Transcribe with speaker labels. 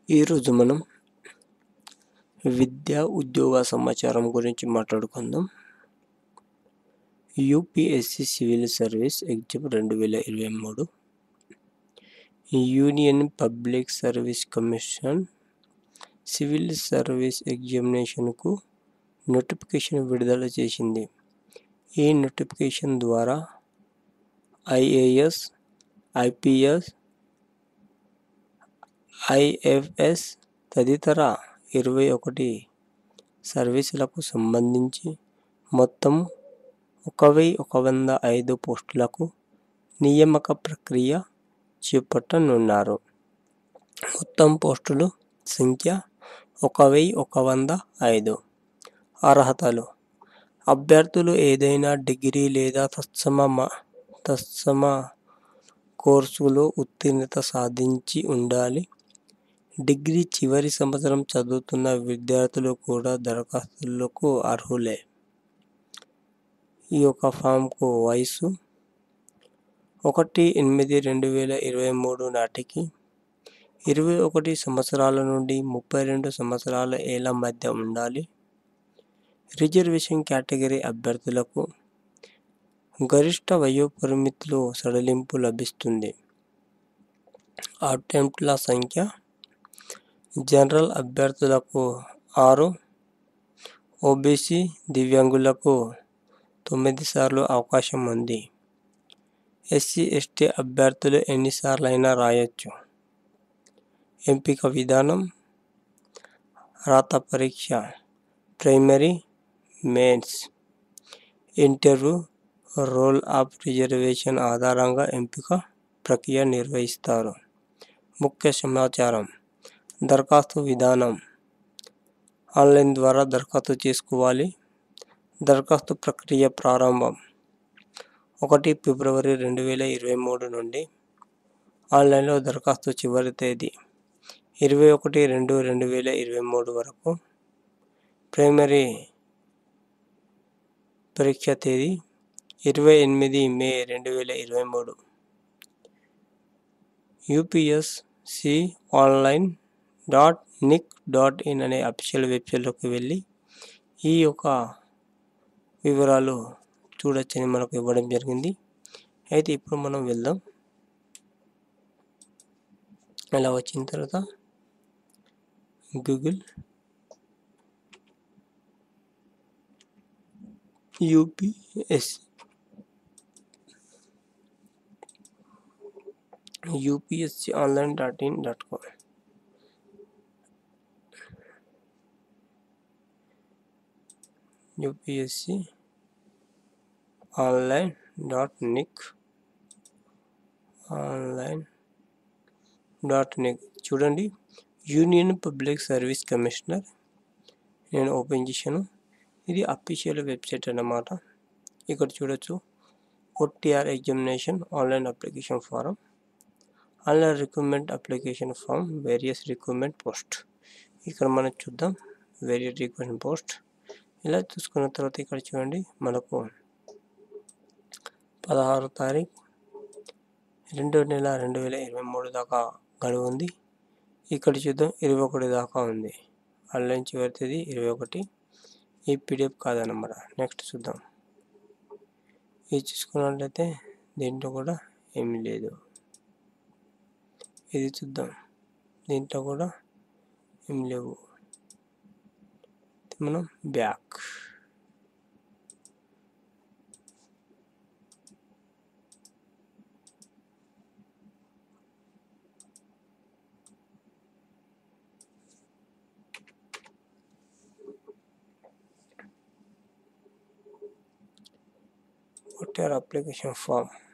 Speaker 1: ఈరోజు మనం విద్యా ఉద్యోగ సమాచారం గురించి మాట్లాడుకుందాం యూపీఎస్సి సివిల్ సర్వీస్ ఎగ్జామ్ రెండు వేల ఇరవై మూడు union public service commission civil service ఎగ్జామినేషన్కు నోటిఫికేషన్ విడుదల చేసింది ఈ నోటిఫికేషన్ ద్వారా ఐఏఎస్ ఐపీఎస్ ఐఎఫ్ఎస్ తదితర ఇరవై ఒకటి సర్వీసులకు సంబంధించి మొత్తం ఒక వెయ్యి ఒక వంద ఐదు పోస్టులకు నియామక ప్రక్రియ చేపట్టనున్నారు మొత్తం పోస్టులు సంఖ్య ఒక వెయ్యి ఒక వంద ఐదు అర్హతలు అభ్యర్థులు ఏదైనా డిగ్రీ లేదా తత్సమ తత్సమ కోర్సులో ఉత్తీర్ణత సాధించి ఉండాలి డిగ్రీ చివరి సంవత్సరం చదువుతున్న విద్యార్థులు కూడా దరఖాస్తులకు అర్హులే ఈ యొక్క ఫామ్కు వయసు ఒకటి ఎనిమిది రెండు వేల ఇరవై మూడు నాటికి ఇరవై ఒకటి సంవత్సరాల నుండి ముప్పై రెండు సంవత్సరాల ఏళ్ళ మధ్య ఉండాలి రిజర్వేషన్ కేటగిరీ అభ్యర్థులకు గరిష్ట వయోపరిమితిలో సడలింపు లభిస్తుంది అటెంప్ట్ల సంఖ్య జనరల్ అభ్యర్థులకు ఆరు ఓబీసీ దివ్యాంగులకు తొమ్మిది సార్లు అవకాశం ఉంది ఎస్సీ ఎస్టీ అభ్యర్థులు ఎన్నిసార్లైనా రాయొచ్చు ఎంపిక విధానం రాత పరీక్ష primary mains interview role of reservation ఆధారంగా ఎంపిక ప్రక్రియ నిర్వహిస్తారు ముఖ్య సమాచారం దరఖాస్తు విధానం ఆన్లైన్ ద్వారా దరఖాస్తు చేసుకోవాలి దరఖాస్తు ప్రక్రియ ప్రారంభం ఒకటి ఫిబ్రవరి రెండు వేల ఇరవై మూడు నుండి ఆన్లైన్లో దరఖాస్తు చివరి తేదీ ఇరవై ఒకటి రెండు రెండు వేల ఇరవై మూడు వరకు ప్రైమరీ పరీక్ష తేదీ ఇరవై ఎనిమిది మే రెండు వేల ఇరవై మూడు UPSC online dot nic dot in అనే అఫీషియల్ వెబ్సైట్లోకి వెళ్ళి ఈ యొక్క వివరాలు చూడొచ్చని మనకు ఇవ్వడం జరిగింది అయితే ఇప్పుడు మనం వెళ్దాం ఇలా వచ్చిన తర్వాత Google UPSC UPSC online dot in dot com UPSC online dot nic online dot nic చూడండి యూనియన్ పబ్లిక్ సర్వీస్ కమిషనర్ నేను ఓపెన్ చేశాను ఇది అఫీషియల్ వెబ్సైట్ అన్నమాట ఇక్కడ చూడొచ్చు OTR examination online application form online recruitment application form various recruitment post ఇక్కడ మనం చూద్దాం వేరియస్ రిక్రూట్మెంట్ పోస్ట్ ఇలా చూసుకున్న తర్వాత ఇక్కడ చూడండి మనకు పదహారు తారీఖు రెండు నెల రెండు వేల ఇరవై మూడు దాకా గడువు ఉంది ఇక్కడ చూద్దాం ఇరవై ఒకటి దాకా ఉంది ఆన్లైన్ చివరి తేదీ ఇరవై ఒకటి ఈ పీడిఎఫ్ కాదన్నమాట నెక్స్ట్ చూద్దాం ఇది చూసుకున్నట్లయితే దీంట్లో కూడా ఏమీ లేదు ఇది చూద్దాం దీంట్లో కూడా ఏం లేవు మనం బ్యాక్ OTR application form